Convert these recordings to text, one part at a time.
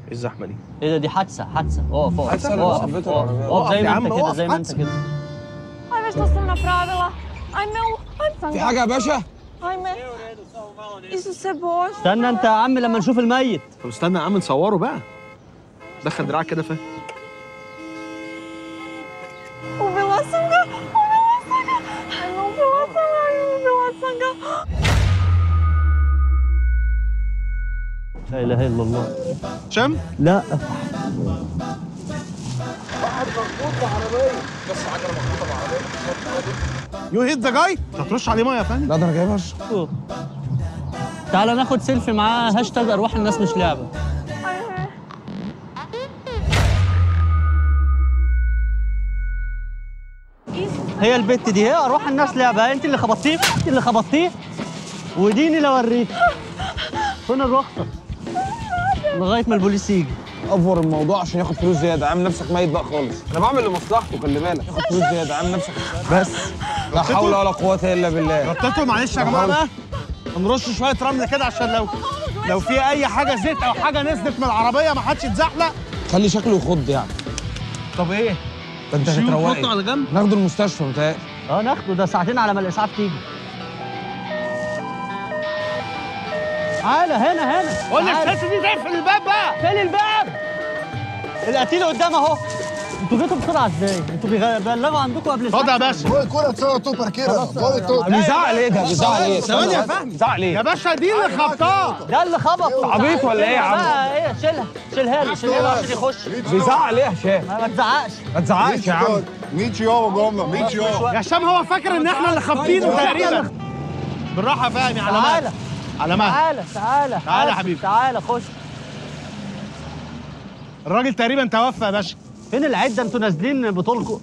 ايه الزحمه دي ايه ده دي حادثه حادثه اقف اقف حادثة ولا اقف صاحبته اقف العربية؟ اقف زي اقف يا ما انت عم، كده اقف، زي ما انت حادثة. كده Ajme što sam napravila. Ajme, ajme. في حاجه يا باشا Ajme. Isuse Bože. استنى انت يا عم لما نشوف الميت طب استنى يا عم نصوره بقى دخل دراعك كده فاهم Ubila sam ga, ubila sam ga. Ajme, ubila sam ga, ajme, ubila sam ga. لا اله الا الله شم لا يو هيت ذا جاي هترش عليه ميه يا فندم لا ده انا جايبها اشرب أوه. تعالى ناخد سيلفي معاه هاشتاج ارواح الناس مش لعبه Ajme. هي البت دي هي ارواح الناس لعبه انت اللي خبطتيه انت اللي خبطتيه وديني لو اوريك فين الرخصه لغايه ما البوليس يجي افور الموضوع عشان ياخد فلوس زياده عامل نفسك ميت بقى خالص انا بعمل لمصلحته خلي بالك ياخد فلوس زياده عامل نفسك بس لا حول ولا قوه الا بالله غطيته معلش يا جماعه بقى نرش شويه رمل كده عشان لو لو في اي حاجه زيت او حاجه نزلت من العربيه ما حدش يتزحلق خلي شكله يخض يعني طب ايه ده انت نشيله ونحطه هتروقي على جنب ناخده المستشفى متهيألي اه ناخده ده ساعتين على ما الاسعاف تيجي تعالى هنا هنا قول تعالى. للست دي تقفل الباب بقى فين الباب القتيل قدام اهو انتوا جيتوا بسرعه ازاي انتوا بيغ- بيبلغوا عندكم قبل اتفضل يا الساعة؟ باشا Voi kurac samo tu parkira, voi tu. بيزعق ليه ده بيزعق ليه ثواني يا فهمي. بيزعق ليه يا باشا دي اللي خبطاه ده اللي خبطه عبيط ولا ايه يا عم؟ بقى ايه شيلها شيلها لي شيلها له عشان يخش بيزعق ليه يا هشام ما ما تزعقش ما تزعقش Mići يا عم to, mići ovo govno, mići ovo. يا هشام هو فاكر ان احنا اللي خابطينه تقريبا بالراحه يا فهمي على تعالى مهلك على مهلك تعالى تعالى تعالى يا حاسب، حبيبي. تعالى خش الراجل تقريبا توفى يا باشا فين العده انتوا نازلين بطولكم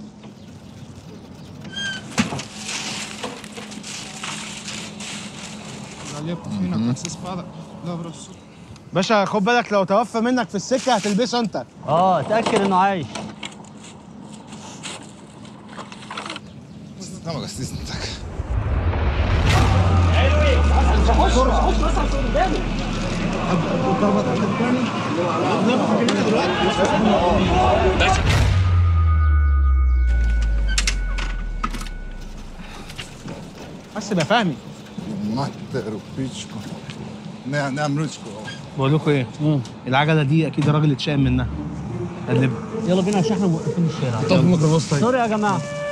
باشا خد بالك لو توفى منك في السكه هتلبسه انت اه اتاكد انه عايش Samo ga stisni tako. بس يبقى فهمي Materu, pičku. Ne, nemam ručku ovo. بقول لكم ايه العجله دي اكيد الراجل اتشائم منها قلبها يلا بينا عشان احنا موقفين الشارع طب الميكروباص طيب سوري يا جماعه